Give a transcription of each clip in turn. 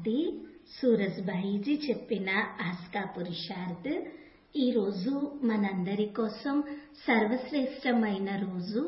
శాంతి సూరజ్భాయిజీ చెప్పిన ఆస్కా పురుషార్థ్ ఈరోజు మనందరి కోసం సర్వశ్రేష్టమైన రోజు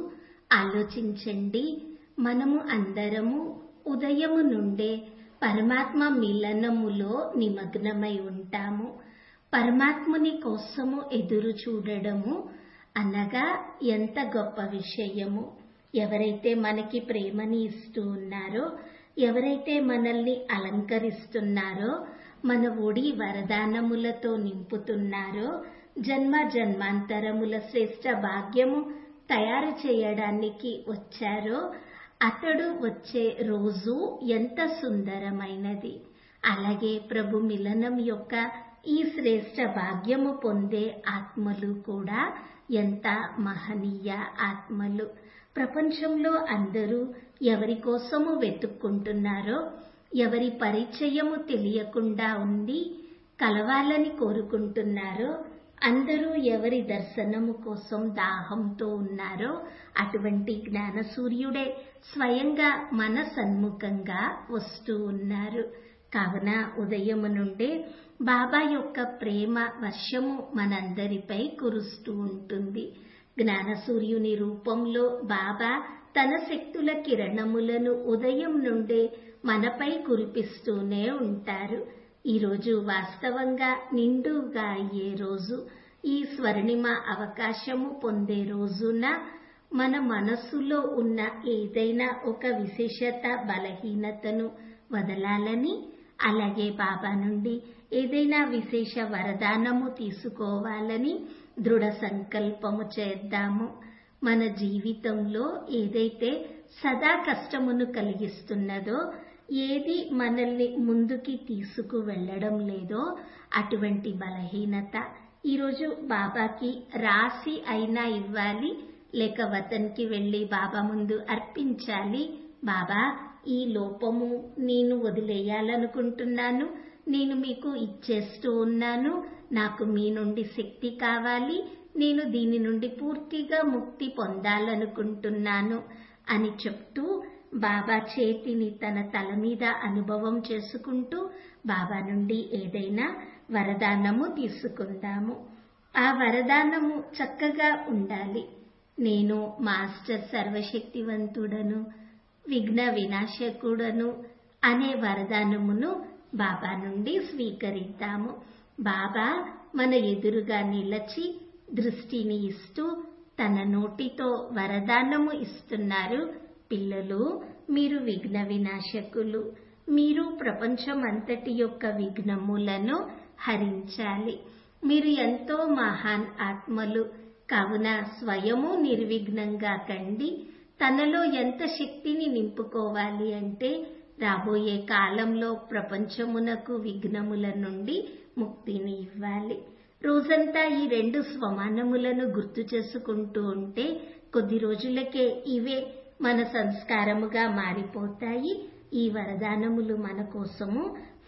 ఆలోచించండి మనము అందరము ఉదయము నుండే పరమాత్మ మిలనములో నిమగ్నమై ఉంటాము పరమాత్ముని కోసము ఎదురు చూడడము అనగా ఎంత గొప్ప విషయము ఎవరైతే మనకి ప్రేమని ఇస్తూ ఉన్నారో ఎవరైతే మనల్ని అలంకరిస్తున్నారో మన ఒడి వరదానములతో నింపుతున్నారో జన్మ జన్మాంతరముల శ్రేష్ట భాగ్యము తయారు చేయడానికి వచ్చారో అతడు వచ్చే రోజు ఎంత సుందరమైనది అలాగే ప్రభు మిలనం యొక్క ఈ శ్రేష్ట భాగ్యము పొందే ఆత్మలు కూడా ఎంత మహనీయ ఆత్మలు ప్రపంచంలో అందరూ ఎవరి కోసము వెతుక్కుంటున్నారో ఎవరి పరిచయము తెలియకుండా ఉండి కలవాలని కోరుకుంటున్నారో అందరూ ఎవరి దర్శనము కోసం దాహంతో ఉన్నారో అటువంటి జ్ఞాన సూర్యుడే స్వయంగా మన సన్ముఖంగా వస్తూ ఉన్నారు కావున ఉదయము నుండే బాబా యొక్క ప్రేమ వర్షము మనందరిపై కురుస్తూ ఉంటుంది జ్ఞాన సూర్యుని రూపంలో బాబా తన శక్తుల కిరణములను ఉదయం నుండే మనపై కురిపిస్తూనే ఉంటారు ఈరోజు వాస్తవంగా నిండుగా అయ్యే రోజు ఈ స్వర్ణిమ అవకాశము పొందే రోజున మన మనస్సులో ఉన్న ఏదైనా ఒక విశేషత బలహీనతను వదలాలని అలాగే బాబా నుండి ఏదైనా విశేష వరదానము తీసుకోవాలని దృఢ సంకల్పము చేద్దాము మన జీవితంలో ఏదైతే సదా కష్టమును కలిగిస్తున్నదో ఏది మనల్ని ముందుకి తీసుకు వెళ్ళడం లేదో అటువంటి బలహీనత ఈరోజు బాబాకి రాసి అయినా ఇవ్వాలి లేక వతన్కి వెళ్ళి బాబా ముందు అర్పించాలి బాబా ఈ లోపము నేను వదిలేయాలనుకుంటున్నాను నేను మీకు ఇచ్చేస్తూ ఉన్నాను నాకు మీ నుండి శక్తి కావాలి నేను దీని నుండి పూర్తిగా ముక్తి పొందాలనుకుంటున్నాను అని చెప్తూ బాబా చేతిని తన తల మీద అనుభవం చేసుకుంటూ బాబా నుండి ఏదైనా వరదానము తీసుకుందాము ఆ వరదానము చక్కగా ఉండాలి నేను మాస్టర్ సర్వశక్తివంతుడను విఘ్న వినాశకుడను అనే వరదానమును బాబా నుండి స్వీకరిద్దాము బాబా మన ఎదురుగా నిలచి దృష్టిని ఇస్తూ తన నోటితో వరదానము ఇస్తున్నారు పిల్లలు మీరు విఘ్న వినాశకులు మీరు ప్రపంచం అంతటి యొక్క విఘ్నములను హరించాలి మీరు ఎంతో మహాన్ ఆత్మలు కావున స్వయము నిర్విఘ్నంగా కండి తనలో ఎంత శక్తిని నింపుకోవాలి అంటే రాబోయే కాలంలో ప్రపంచమునకు విఘ్నముల నుండి ముక్తిని ఇవ్వాలి రోజంతా ఈ రెండు స్వమానములను గుర్తు చేసుకుంటూ ఉంటే కొద్ది రోజులకే ఇవే మన సంస్కారముగా మారిపోతాయి ఈ వరదానములు మన కోసము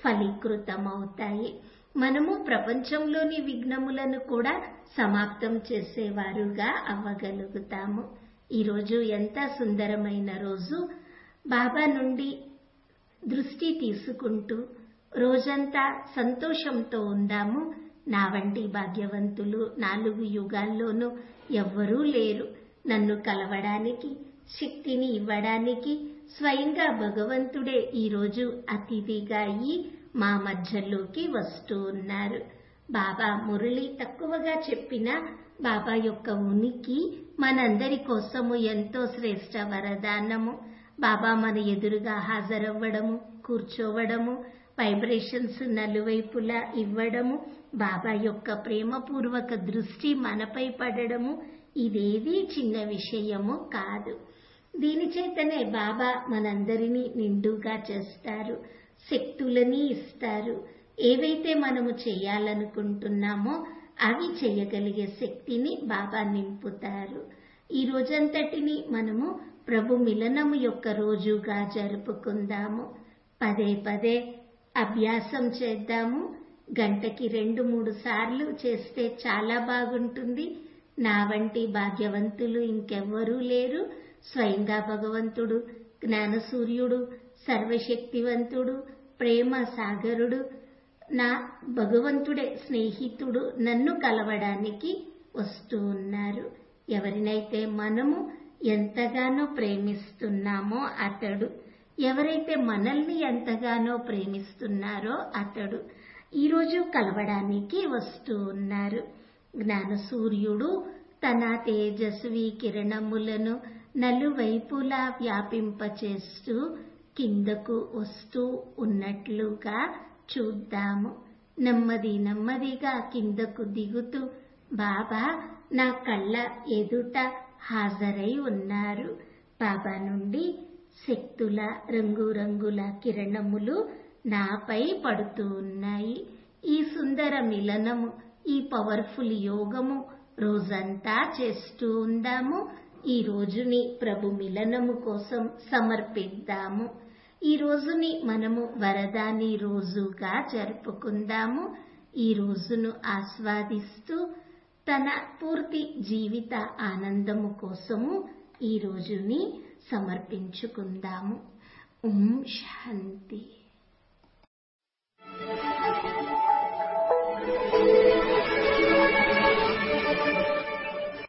ఫలీకృతమవుతాయి మనము ప్రపంచంలోని విఘ్నములను కూడా సమాప్తం చేసేవారుగా అవ్వగలుగుతాము ఈరోజు ఎంత సుందరమైన రోజు బాబా నుండి దృష్టి తీసుకుంటూ రోజంతా సంతోషంతో ఉందాము నా వంటి భాగ్యవంతులు నాలుగు యుగాల్లోనూ ఎవ్వరూ లేరు నన్ను కలవడానికి శక్తిని ఇవ్వడానికి స్వయంగా భగవంతుడే ఈరోజు అతిథిగా అయ్యి మా మధ్యలోకి వస్తూ ఉన్నారు బాబా మురళి తక్కువగా చెప్పిన బాబా యొక్క ఉనికి మనందరి కోసము ఎంతో శ్రేష్ట వరదానము బాబా మన ఎదురుగా హాజరవ్వడము కూర్చోవడము వైబ్రేషన్స్ నలువైపులా ఇవ్వడము బాబా యొక్క ప్రేమపూర్వక దృష్టి మనపై పడడము ఇదేది చిన్న విషయము కాదు దీని చేతనే బాబా మనందరినీ నిండుగా చేస్తారు శక్తులని ఇస్తారు ఏవైతే మనము చేయాలనుకుంటున్నామో అవి చేయగలిగే శక్తిని బాబా నింపుతారు ఈ రోజంతటిని మనము ప్రభు మిలనము యొక్క రోజుగా జరుపుకుందాము పదే పదే అభ్యాసం చేద్దాము గంటకి రెండు మూడు సార్లు చేస్తే చాలా బాగుంటుంది నా వంటి భాగ్యవంతులు ఇంకెవ్వరూ లేరు స్వయంగా భగవంతుడు జ్ఞానసూర్యుడు సర్వశక్తివంతుడు ప్రేమ సాగరుడు నా భగవంతుడే స్నేహితుడు నన్ను కలవడానికి వస్తూ ఉన్నారు ఎవరినైతే మనము ఎంతగానో ప్రేమిస్తున్నామో అతడు ఎవరైతే మనల్ని ఎంతగానో ప్రేమిస్తున్నారో అతడు ఈరోజు కలవడానికి వస్తూ ఉన్నారు జ్ఞాన సూర్యుడు తన తేజస్వి కిరణములను నలువైపులా వ్యాపింపచేస్తూ కిందకు వస్తూ ఉన్నట్లుగా చూద్దాము నెమ్మది నెమ్మదిగా కిందకు దిగుతూ బాబా నా కళ్ళ ఎదుట హాజరై ఉన్నారు బాబా నుండి శక్తుల రంగురంగుల కిరణములు నాపై పడుతూ ఉన్నాయి ఈ సుందర మిలనము ఈ పవర్ఫుల్ యోగము రోజంతా చేస్తూ ఉందాము ఈ రోజుని ప్రభు మిలనము కోసం సమర్పిద్దాము ఈ రోజుని మనము వరదాని రోజుగా జరుపుకుందాము ఈ రోజును ఆస్వాదిస్తూ తన పూర్తి జీవిత ఆనందము కోసము ఈ రోజుని సమర్పించుకుందాము ఓం శాంతి